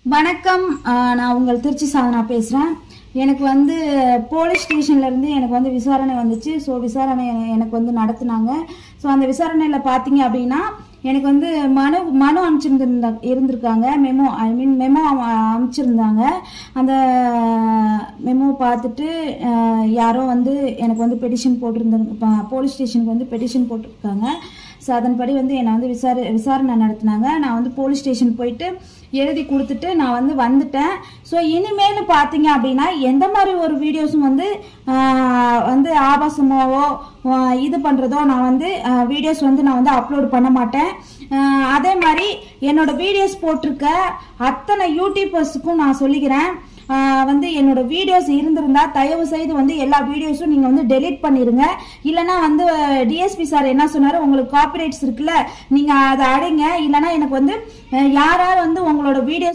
வணக்கம் ஆஹ் நான் உங்கள் திருச்சி சாதனா பேசுகிறேன் எனக்கு வந்து போலீஸ் ஸ்டேஷன்லேருந்து எனக்கு வந்து விசாரணை வந்துச்சு ஸோ விசாரணை எ- எனக்கு வந்து நடத்துனாங்க ஸோ அந்த விசாரணையில் பார்த்தீங்க அப்படின்னா எனக்கு வந்து மனு மனு அனுப்பிச்சிருந்தா இருந்திருக்காங்க மெமோ ஐ மீன் மெமோ அனுப்பிச்சிருந்தாங்க அந்த மெமோ பார்த்துட்டு ஆஹ் யாரோ வந்து எனக்கு வந்து பெட்டிஷன் போட்டிருந்தாங்க போலீஸ் ஸ்டேஷனுக்கு வந்து பெட்டிஷன் போட்டிருக்காங்க ஸோ அதன்படி வந்து என்னை வந்து விசாரி விசாரணை நடத்தினாங்க நான் வந்து போலீஸ் ஸ்டேஷன் போயிட்டு எழுதி கொடுத்துட்டு நான் வந்து வந்துட்டேன் ஸோ இனிமேல் பார்த்தீங்க அப்படின்னா எந்த மாதிரி ஒரு வீடியோஸும் வந்து ஆஹ், வந்து ஆபாசமாவோ ஆஹ், இது பண்ணுறதோ நான் வந்து வீடியோஸ் வந்து நான் வந்து அப்லோட் பண்ண மாட்டேன் ஆஹ், அதே மாதிரி என்னோட வீடியோஸ் போட்டிருக்க அத்தனை யூடியூபர்ஸுக்கும் நான் சொல்லிக்கிறேன் ஆஹ் வந்து என்னோட வீடியோஸ் இருந்திருந்தா தயவு செய்து வந்து எல்லா வீடியோஸும் நீங்க வந்து டெலீட் பண்ணிருங்க இல்லனா வந்து டிஎஸ்பி சார் என்ன சொன்னாரு உங்களுக்கு காப்பிரைட்ஸ் இருக்குல்ல நீங்க அதை அடைங்க இல்லனா எனக்கு வந்து அஹ் யாராவது வந்து உங்களோட வீடியோஸ்